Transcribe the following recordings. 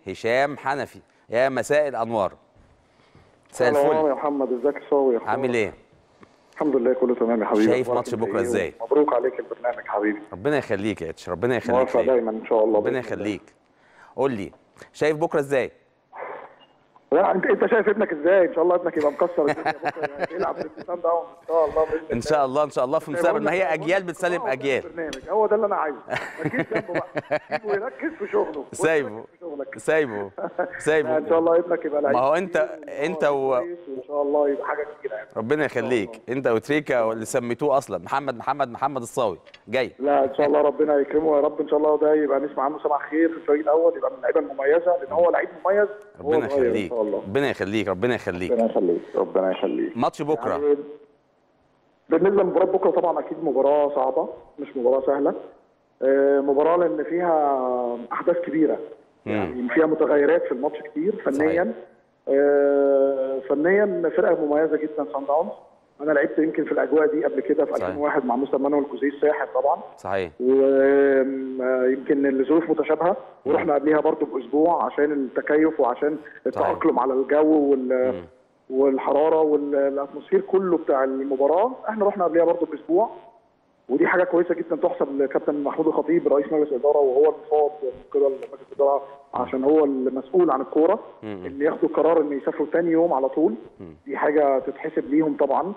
هشام حنفي يا مساء الانوار مساء السلام يا الفل محمد ازيك يا صاوي يا أخبارك؟ عامل ايه الحمد لله كله تمام يا حبيبي شايف أخبارك ماتش أنت بكرة إيه؟ إزاي؟ مبروك عليك البرنامج حبيبي ربنا يخليك يا اتش ربنا يخليك موافق ليا. دايما ان شاء الله ربنا بإذن الله. يخليك قول لي شايف بكره ازاي لا انت انت شايف ابنك ازاي ان شاء الله ابنك يبقى مكسر الدنيا بكره يعني يلعب في السان داون ان شاء الله باذن ان شاء الله ان شاء الله في المستقبل ما هي اجيال بتسلم اجيال برنامج هو ده اللي انا عايزه ما تجيش جنبه بقى سيبه يركز في شغله وأنت سايبه. ركز في شغلك سايبه لا، سايبه ان شاء الله ابنك يبقى لعيب ما هو أنت- كبير وإن أنت هو و- كويس وان شاء الله يبقى حاجه كبيره يعني ربنا يخليك انت وتريكا واللي سميتوه اصلا محمد محمد محمد الصاوي جاي لا ان شاء الله ربنا يكرمه يا رب ان شاء الله ده يبقى نسمع عنه سمع خير في الفريق الاول يبقى من اللعيبه المميزه لان هو لعيب مميز وهو ربنا صغير يخليك ان شاء الله ربنا يخليك ربنا يخليك ربنا يخليك ربنا يخليك ماتش بكره يعني بالنسبه لمباراه بكره طبعا اكيد مباراه صعبه مش مباراه سهله آه، مباراه لان فيها احداث كبيره يعني فيها متغيرات في الماتش كتير فنيا آه، فنيا فرقه مميزه جدا سان داونز انا لعبت يمكن في الاجواء دي قبل كده في صحيح. 2001 مع مستر مانويل كوزيه الساحر طبعا صحيح ويمكن الظروف متشابهه ورحنا قبليها برضو باسبوع عشان التكيف وعشان التاقلم على الجو وال والحراره والاتموسفير كله بتاع المباراه احنا رحنا قبليها برضو باسبوع ودي حاجه كويسه جدا تحسب لكابتن محمود الخطيب رئيس مجلس الاداره وهو المفوض من قبل مجلس الاداره عشان هو المسؤول عن الكوره ان ياخدوا قرار ان يسافروا تاني يوم على طول دي حاجه تتحسب ليهم طبعا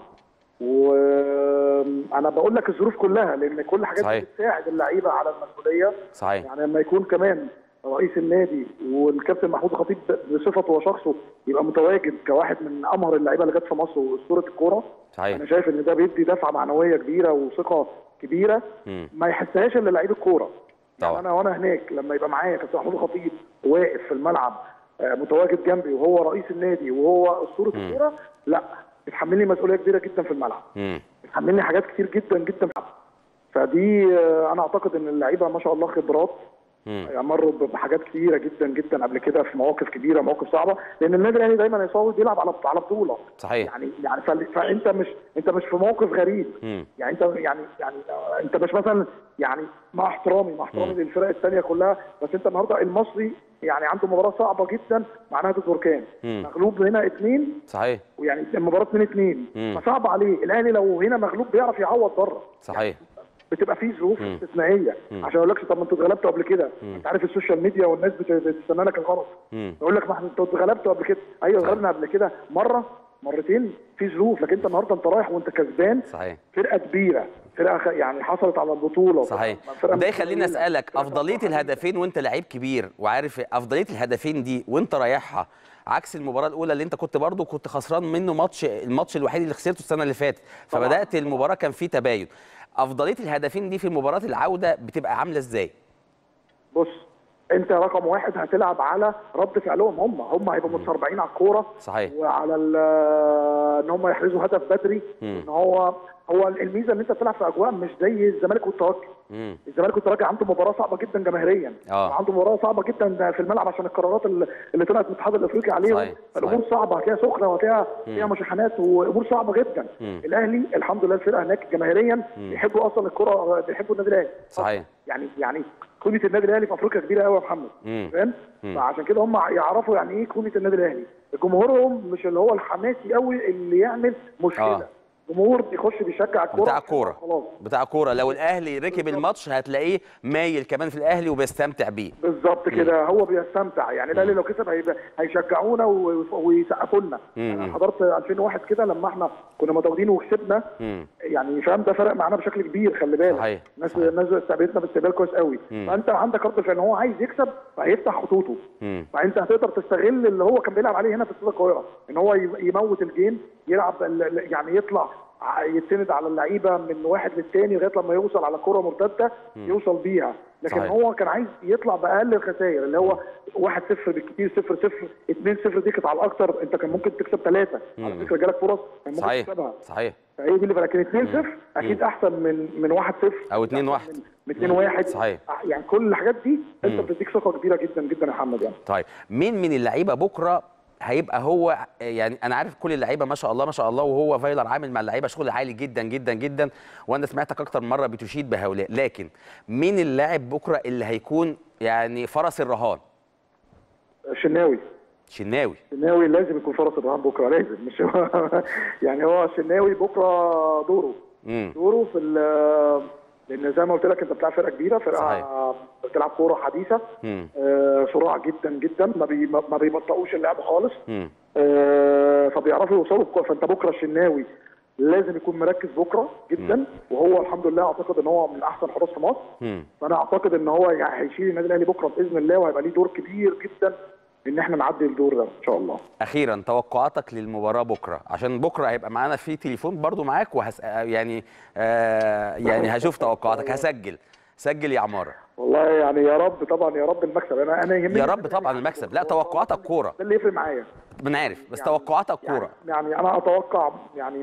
وانا بقول لك الظروف كلها لان كل حاجات صحيح. دي بتساعد اللعيبه على المسؤوليه صحيح يعني لما يكون كمان رئيس النادي والكابتن محمود الخطيب بصفته وشخصه يبقى متواجد كواحد من امهر اللعيبه اللي جت في مصر واسطوره الكوره صحيح انا شايف ان ده بيدي دفعه معنويه كبيره وثقه كبيره مم. ما يحسهاش الا لعيب الكوره طبعا. يعني انا وانا هناك لما يبقى معايا كابتن محمود الخطيب واقف في الملعب آه، متواجد جنبي وهو رئيس النادي وهو اسطوره الكوره لا بتحملني مسؤوليه كبيره جدا في الملعب مم. بتحملني حاجات كتير جدا جدا في الملعب فدي آه، انا اعتقد ان اللعيبه ما شاء الله خبرات مم. يعني مروا بحاجات كتيره جدا جدا قبل كده في مواقف كبيره مواقف صعبه لان النادي الاهلي دايما يصوت بيلعب على على بطوله صحيح يعني يعني فال- فانت مش انت مش في موقف غريب مم. يعني انت يعني يعني آه، انت مش مثلا يعني مع احترامي مع احترامي للفرق الثانيه كلها بس انت النهارده المصري يعني عنده مباراه صعبه جدا مع نادي البركان مم. مغلوب هنا اثنين صحيح ويعني المباراه 2 2 مم. فصعب عليه الاهلي لو هنا مغلوب بيعرف يعوض بره صحيح بتبقى فيه ظروف استثنائيه عشان اقول لك طب ما انتوا اتغلبتوا قبل كده انت عارف السوشيال ميديا والناس بت- بتستنى لك الغلط مم. يقول لك ما احنا انتوا اتغلبتوا قبل كده ايوه اتغلبنا قبل كده مره مرتين في ظروف لكن انت النهارده انت رايح وانت كسبان صحيح فرقه كبيره فرقه خ- يعني حصلت على البطوله صحيح فرقة ده مش يخليني قليلة. اسالك فرقة افضليه صعبة. الهدفين وانت لعيب كبير وعارف افضليه الهدفين دي وانت رايحها عكس المباراه الاولى اللي انت كنت برضو كنت خسران منه ماتش الماتش الوحيد اللي خسرته السنه اللي فاتت فبدات المباراه كان فيه تباين افضليه الهدفين دي في مباراه العوده بتبقى عامله ازاي بص انت رقم واحد هتلعب على رد فعلهم هم هم هيبقوا متسربعين على الكوره صحيح وعلى ال- ان هم يحرزوا هدف بدري مم. ان هو هو الميزه ان انت بتلعب في اجواء مش زي الزمالك والترجي مم. الزمالك والترجي عنده مباراه صعبه جدا جماهيريا آه. وعنده مباراه صعبه جدا في الملعب عشان القرارات اللي اللي طلعت من الاتحاد الافريقي عليهم صحيح. الامور صعبه هتلاقيها سخنه وهتلاقيها فيها مشاحنات وامور صعبه جدا مم. الاهلي الحمد لله الفرقه هناك جماهيريا بيحبوا اصلا الكره بيحبوا النادي الاهلي صحيح يعني يعني قيمه النادي الاهلي في افريقيا كبيره قوي يا محمد مم. فاهم فعشان كده هم يعرفوا يعني ايه قيمه النادي الاهلي جمهورهم مش اللي هو الحماسي قوي اللي يعمل مشكله آه. جمهور بيخش بيشجع الكوره بتاع عشان الكوره خلاص بتاع الكوره لو الاهلي ركب الماتش هتلاقيه مايل كمان في الاهلي وبيستمتع بيه بالظبط كده هو بيستمتع يعني الاهلي لو كسب هيبقى- هيشجعونا و- ويسقفوا لنا مم. انا حضرت 2001 كده لما احنا كنا متواجدين وكسبنا مم. يعني فاهم ده فرق معانا بشكل كبير خلي بالك صحيح، الناس صحيح. الناس استقبلتنا باستقبال كويس قوي مم. فانت عندك رد فعل ان هو عايز يكسب فهيفتح خطوطه مم. فانت هتقدر تستغل اللي هو كان بيلعب عليه هنا في استاد القاهره ان هو ي- يموت الجيم يلعب ال- ال- يعني يطلع ع- يتسند على اللعيبه من واحد للتاني لغايه لما يوصل على كره مرتده يوصل بيها لكن صحيح. هو كان عايز يطلع باقل الخسائر اللي هو 1 0 بالكتير 0 0 2 0 دي كانت على الاكتر انت كان ممكن تكسب ثلاثه على فكره جالك فرص كان ممكن صحيح تكسبها صحيح فهي دي اللي فرق. لكن 2 0 اكيد احسن من من 1 0 أو 2-1. من 2 1 صحيح. يعني كل الحاجات دي انت بتديك ثقه كبيره جدا جدا يا محمد يعني طيب مين من اللعيبه بكره هيبقى هو يعني انا عارف كل اللعيبه ما شاء الله ما شاء الله وهو فايلر عامل مع اللعيبه شغل عالي جدا جدا جدا وانا سمعتك اكتر من مره بتشيد بهؤلاء لكن مين اللاعب بكره اللي هيكون يعني فرس الرهان الشناوي شناوي الشناوي لازم يكون فرس الرهان بكره لازم مش هو يعني هو الشناوي بكره دوره امم دوره في ال- لان زي ما قلت لك انت بتلعب فرقه كبيره صحيح. فرقه بتلعب كوره حديثه امم آه، صراع جدا جدا ما بي ما بيبطئوش اللعب خالص امم آه، فبيعرفوا يوصلوا الكورة. فانت بكره الشناوي لازم يكون مركز بكره جدا وهو الحمد لله اعتقد ان هو من احسن حراس في مصر امم فانا اعتقد ان هو يعني هيشيل النادي الاهلي بكره باذن الله وهيبقى ليه دور كبير جدا ان احنا نعدي الدور ده ان شاء الله اخيرا توقعاتك للمباراه بكره عشان بكره هيبقى معانا في تليفون برضو معاك وهس يعني آه يعني هشوف توقعاتك هسجل سجل يا عماره والله يعني يا رب طبعا يا رب المكسب انا انا يهمني يا رب طبعا المكسب لا توقعاتك كوره ده اللي يفرق معايا من عارف بس توقعاتك كوره يعني, يعني انا اتوقع يعني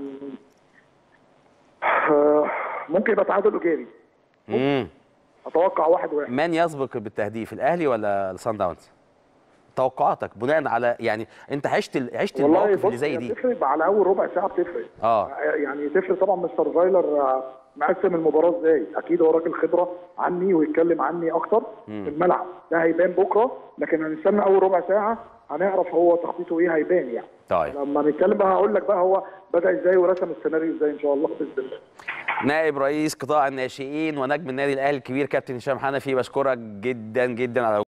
آه، ممكن يبقى تعادل ايجابي امم اتوقع واحد واحد من يسبق بالتهديف الاهلي ولا الصن داونز توقعاتك بناء على يعني انت عشت ال- عشت والله المواقف اللي بص زي هي دي بتفرق على اول ربع ساعه بتفرق اه يعني تفرق طبعا مستر فايلر آه، مقسم المباراه ازاي اكيد هو راجل خبره عني ويتكلم عني اكتر في الملعب ده هيبان بكره لكن هنستنى اول ربع ساعه هنعرف هو تخطيطه ايه هيبان يعني طيب لما نتكلم بقى هقول لك بقى هو بدا ازاي ورسم السيناريو ازاي ان شاء الله باذن الله نائب رئيس قطاع الناشئين ونجم النادي الاهلي الكبير كابتن هشام حنفي بشكرك جدا جدا على